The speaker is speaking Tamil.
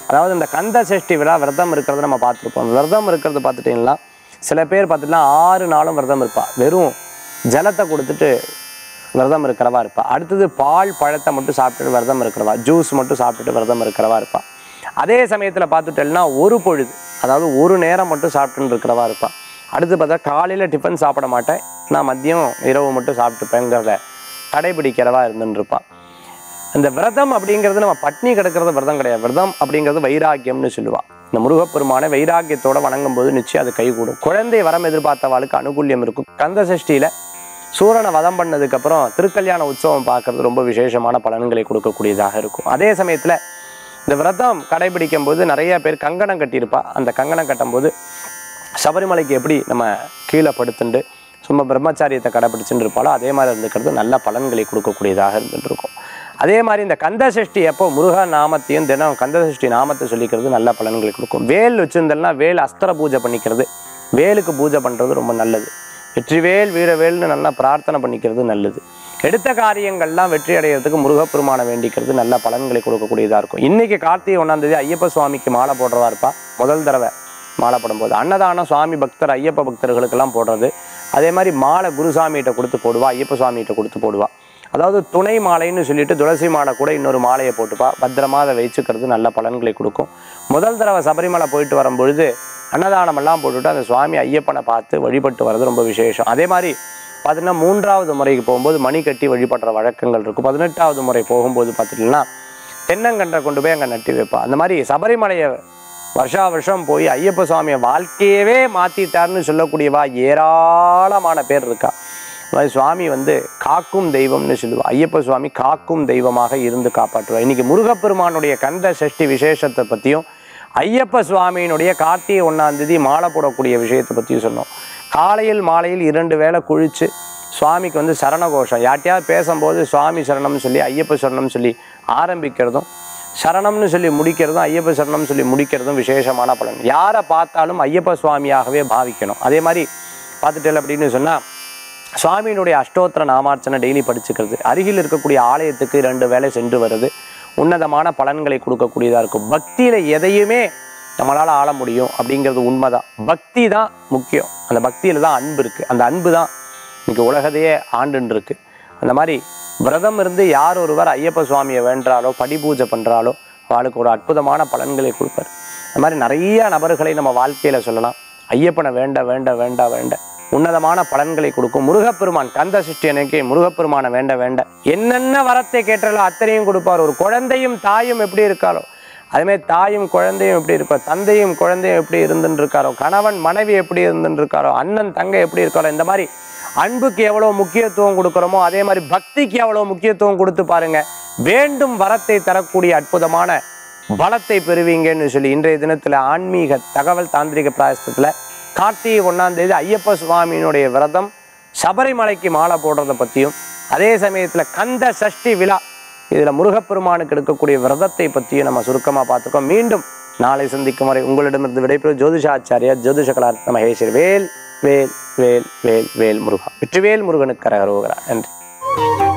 அதாவது இந்த கந்த சஷ்டி விழா விரதம் இருக்கிறத நம்ம பார்த்துருப்போம் விரதம் இருக்கிறது பார்த்துட்டீங்கன்னா சில பேர் பார்த்துட்டுனா ஆறு நாளும் விரதம் இருப்பா வெறும் ஜலத்தை கொடுத்துட்டு விரதம் இருக்கிறவா இருப்பா அடுத்தது பால் பழத்தை மட்டும் சாப்பிட்டுட்டு விரதம் இருக்கிறவா ஜூஸ் மட்டும் சாப்பிட்டுட்டு விரதம் இருக்கிறவா இருப்பா அதே சமயத்தில் பார்த்துட்டேன்னா ஒரு பொழுது அதாவது ஒரு நேரம் மட்டும் சாப்பிட்டுன்னு இருக்கிறவா இருப்பா அடுத்து பார்த்தா காலையில் டிஃபன் சாப்பிட மாட்டேன் நான் மதியம் இரவு மட்டும் சாப்பிட்டுப்பேங்கிறத கடைபிடிக்கிறவா இருந்துன்னு இருப்பான் இந்த விரதம் அப்படிங்கிறது நம்ம பட்னி கிடக்கிறது விரதம் கிடையாது விரதம் அப்படிங்கிறது வைராக்கியம்னு சொல்லுவா இந்த முருகப்பெருமானை வைராக்கியத்தோட வணங்கும் போது நிச்சயம் அது கைகூடும் குழந்தை வரம் எதிர்பார்த்தவாளுக்கு அனுகூல்யம் இருக்கும் கந்த சஷ்டியில சூரனை வதம் பண்ணதுக்கப்புறம் திருக்கல்யாண உற்சவம் பார்க்கறது ரொம்ப விசேஷமான பலன்களை கொடுக்கக்கூடியதாக இருக்கும் அதே சமயத்தில் இந்த விரதம் கடைபிடிக்கும் போது நிறைய பேர் கங்கணம் கட்டியிருப்பா அந்த கங்கணம் கட்டும்போது சபரிமலைக்கு எப்படி நம்ம கீழே படுத்துண்டு சும்மா பிரம்மச்சாரியத்தை கடைபிடிச்சுட்டு இருப்பாளோ அதே மாதிரி இருந்துக்கிறது நல்ல பலன்களை கொடுக்கக்கூடியதாக இருந்துட்டு இருக்கும் அதே மாதிரி இந்த கந்த சஷ்டி அப்போ முருக நாமத்தையும் தினம் கந்த சஷ்டி நாமத்தை சொல்லிக்கிறது நல்ல பலன்களை கொடுக்கும் வேல் வச்சிருந்தேன்னா வேல் அஸ்திர பூஜை பண்ணிக்கிறது வேலுக்கு பூஜை பண்ணுறது ரொம்ப நல்லது வெற்றிவேல் வீரவேல்னு நல்லா பிரார்த்தனை பண்ணிக்கிறது நல்லது எடுத்த காரியங்கள்லாம் வெற்றி அடைகிறதுக்கு முருகப்பெருமானை வேண்டிக்கிறது நல்ல பலன்களை கொடுக்கக்கூடியதாக இருக்கும் இன்னைக்கு கார்த்திகை ஒன்றாம் தேதி ஐயப்ப சுவாமிக்கு மாலை போடுறவா இருப்பா முதல் தடவை மாலை போடும்போது அன்னதானம் சுவாமி பக்தர் ஐயப்ப பக்தர்களுக்கெல்லாம் போடுறது அதே மாதிரி மாலை குருசாமிகிட்ட கொடுத்து போடுவா ஐயப்ப சுவாமிகிட்ட கொடுத்து போடுவா அதாவது துணை மாலைன்னு சொல்லிட்டு துளசி மாலை கூட இன்னொரு மாலையை போட்டுப்பா பத்திரமா அதை வச்சுக்கிறது நல்ல பலன்களை கொடுக்கும் முதல் தடவை சபரிமலை போயிட்டு வரும்பொழுது அன்னதானம் எல்லாம் போட்டுட்டு அந்த சுவாமி ஐயப்பனை பார்த்து வழிபட்டு வர்றது ரொம்ப விசேஷம் அதே மாதிரி பார்த்தீங்கன்னா மூன்றாவது முறைக்கு போகும்போது மணி கட்டி வழிபடுற வழக்கங்கள் இருக்கும் பதினெட்டாவது முறை போகும்போது பார்த்துட்டிங்கன்னா தென்னங்கன்றை கொண்டு போய் அங்கே நட்டி வைப்பா அந்த மாதிரி சபரிமலையை வருஷா வருஷம் போய் ஐயப்ப சுவாமியை வாழ்க்கையவே மாற்றிட்டார்னு சொல்லக்கூடியவா ஏராளமான பேர் இருக்கா அது மாதிரி சுவாமி வந்து காக்கும் தெய்வம்னு சொல்லுவா ஐயப்ப சுவாமி காக்கும் தெய்வமாக இருந்து காப்பாற்றுவார் இன்னைக்கு முருகப்பெருமானுடைய கந்த சஷ்டி விசேஷத்தை பற்றியும் ஐயப்ப சுவாமியினுடைய கார்த்திகை ஒன்றாம் தேதி மாலை போடக்கூடிய விஷயத்தை பற்றியும் சொன்னோம் காலையில் மாலையில் இரண்டு வேளை குளிச்சு சுவாமிக்கு வந்து சரண கோஷம் யார்ட்டையாவது பேசும்போது சுவாமி சரணம்னு சொல்லி ஐயப்ப சரணம்னு சொல்லி ஆரம்பிக்கிறதும் சரணம்னு சொல்லி முடிக்கிறதும் ஐயப்ப சரணம்னு சொல்லி முடிக்கிறதும் விசேஷமான பலன் யாரை பார்த்தாலும் ஐயப்ப சுவாமியாகவே பாவிக்கணும் அதே மாதிரி பார்த்துட்டேன் அப்படின்னு சொன்னால் சுவாமியினுடைய அஷ்டோத்திர நாமார்ச்சனை டெய்லி படிச்சுக்கிறது அருகில் இருக்கக்கூடிய ஆலயத்துக்கு ரெண்டு வேளை சென்று வருது உன்னதமான பலன்களை கொடுக்கக்கூடியதாக இருக்கும் பக்தியில் எதையுமே நம்மளால் ஆள முடியும் அப்படிங்கிறது உண்மைதான் பக்தி தான் முக்கியம் அந்த பக்தியில் தான் அன்பு இருக்குது அந்த அன்பு தான் இன்னைக்கு உலகத்தையே ஆண்டுன்னு இருக்கு அந்த மாதிரி விரதம் இருந்து யார் ஒருவர் ஐயப்ப சுவாமியை வேண்டாலோ படி பூஜை பண்ணுறாலோ அவளுக்கு ஒரு அற்புதமான பலன்களை கொடுப்பார் அந்த மாதிரி நிறைய நபர்களை நம்ம வாழ்க்கையில் சொல்லலாம் ஐயப்பனை வேண்ட வேண்ட வேண்ட வேண்ட உன்னதமான பலன்களை கொடுக்கும் முருகப்பெருமான் கந்த சிருஷ்டி அன்னைக்கு முருகப்பெருமானை வேண்ட வேண்ட என்னென்ன வரத்தை கேட்டாலோ அத்தனையும் கொடுப்பார் ஒரு குழந்தையும் தாயும் எப்படி இருக்காரோ அதேமாதிரி தாயும் குழந்தையும் எப்படி இருப்பார் தந்தையும் குழந்தையும் எப்படி இருந்துன்னு இருக்காரோ கணவன் மனைவி எப்படி இருந்துன்னு இருக்காரோ அண்ணன் தங்கை எப்படி இருக்காரோ இந்த மாதிரி அன்புக்கு எவ்வளோ முக்கியத்துவம் கொடுக்குறோமோ அதே மாதிரி பக்திக்கு எவ்வளோ முக்கியத்துவம் கொடுத்து பாருங்க வேண்டும் வரத்தை தரக்கூடிய அற்புதமான பலத்தை பெறுவீங்கன்னு சொல்லி இன்றைய தினத்தில் ஆன்மீக தகவல் தாந்திரிக பிராயசத்தில் கார்த்திகை ஒன்றாம் தேதி ஐயப்ப சுவாமியினுடைய விரதம் சபரிமலைக்கு மாலை போடுறதை பற்றியும் அதே சமயத்தில் கந்த சஷ்டி விழா இதில் முருகப்பெருமானுக்கு எடுக்கக்கூடிய விரதத்தை பற்றியும் நம்ம சுருக்கமாக பார்த்துக்கோம் மீண்டும் நாளை சந்திக்கும் வரை உங்களிடமிருந்து விடைபெறும் ஜோதிஷாச்சாரியா ஜோதிஷ கலாரத்ன மகேஸ்வரி வேல் வேல் வேல் வேல் வேல் முருகா வெற்றிவேல் முருகனுக்கு கரகரோகரா நன்றி